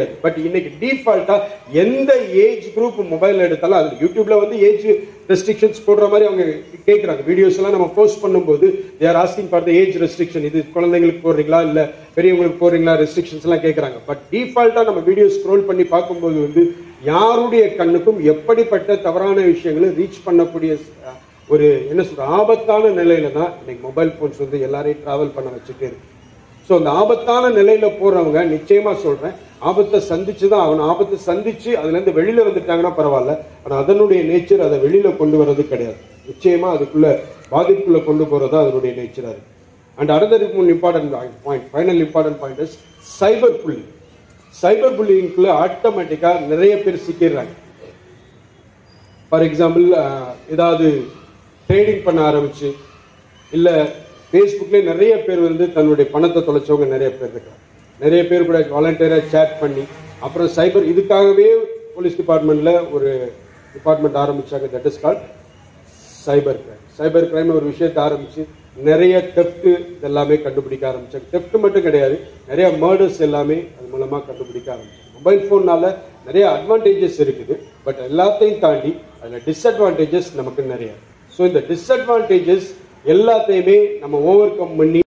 but இன்னைக்கு டிஃபால்ட்டா எந்த age group mobile எடுத்தாலும் அது யூடியூப்ல வந்து ஏஜ் ரெஸ்ட்ரிக்ஷன்ஸ் போடுற மாதிரி அவங்க கேட்குறாங்க வீடியோஸ் எல்லாம் நம்ம போஸ்ட் பண்ணும்போது they're asking for the age restriction இது குழந்தைங்களுக்கு போடுறீங்களா இல்ல பெரியவங்களுக்கு போடுறீங்களா ரெஸ்ட்ரிக்ஷன்ஸ் எல்லாம் கேட்குறாங்க பட் டிஃபால்ட்டா நம்ம வீடியோ ஸ்க்ரோல் பண்ணி பார்க்கும்போது வந்து யாருடைய கண்ணுக்கும் எப்படிப்பட்ட தவறான விஷயங்களை ரீச் பண்ணக்கூடிய அஹ், ஒரு என்ன சொல்ற ஆபத்தான நிலையில தான் இன்னைக்கு மொபைல் போன்ஸ் வந்து எல்லாரையும் டிராவல் பண்ண வச்சுட்டு இருக்கு ஸோ அந்த ஆபத்தான நிலையில போறவங்க நிச்சயமா சொல்றேன் ஆபத்தை சந்திச்சு தான் ஆகணும் ஆபத்தை சந்திச்சு அதுல இருந்து வெளியில வந்துட்டாங்கன்னா பரவாயில்ல ஆனா அதனுடைய நேச்சர் அதை வெளியில கொண்டு வர்றது கிடையாது நிச்சயமா அதுக்குள்ள பாதிப்புக்குள்ள கொண்டு போறது அதனுடைய நேச்சரா இருக்கு and another important point final important point is cyber புள்ளி சைபர் புள்ளிங்குள்ள ஆட்டோமேட்டிக்கா நிறைய பேர் சிக்கிடுறாங்க ஃபார் எக்ஸாம்பிள் ஏதாவது ட்ரேடிங் பண்ண ஆரம்பிச்சு இல்ல ஃபேஸ்புக்லேயே நிறைய பேர் வந்து தன்னுடைய பணத்தை தொலைச்சவங்க நிறைய பேர் இருக்காங்க நிறைய பேர் கூட வாலண்டியராக சேட் பண்ணி அப்புறம் சைபர் இதுக்காகவே போலீஸ் டிபார்ட்மெண்ட்ல ஒரு டிபார்ட்மெண்ட் ஆரம்பிச்சாங்க that is called cyber crime cyber crime ஒரு விஷயத்தை ஆரம்பிச்சு நிறைய தெஃப்ட் எல்லாமே கண்டுபிடிக்க ஆரம்பிச்சாங்க தெஃப்ட் மட்டும் கிடையாது நிறைய மர்டர்ஸ் எல்லாமே அது மூலமா கண்டுபிடிக்க ஆரம்பிச்சாங்க மொபைல் ஃபோன்னால நிறைய அட்வான்டேஜஸ் இருக்குது பட் எல்லாத்தையும் தாண்டி அதுல டிஸ்அட்வான்டேஜஸ் நமக்கு நிறைய ஸோ இந்த டிஸ்அட்வான்டேஜஸ் எல்லாத்தையுமே நம்ம ஓவர் கம் பண்ணி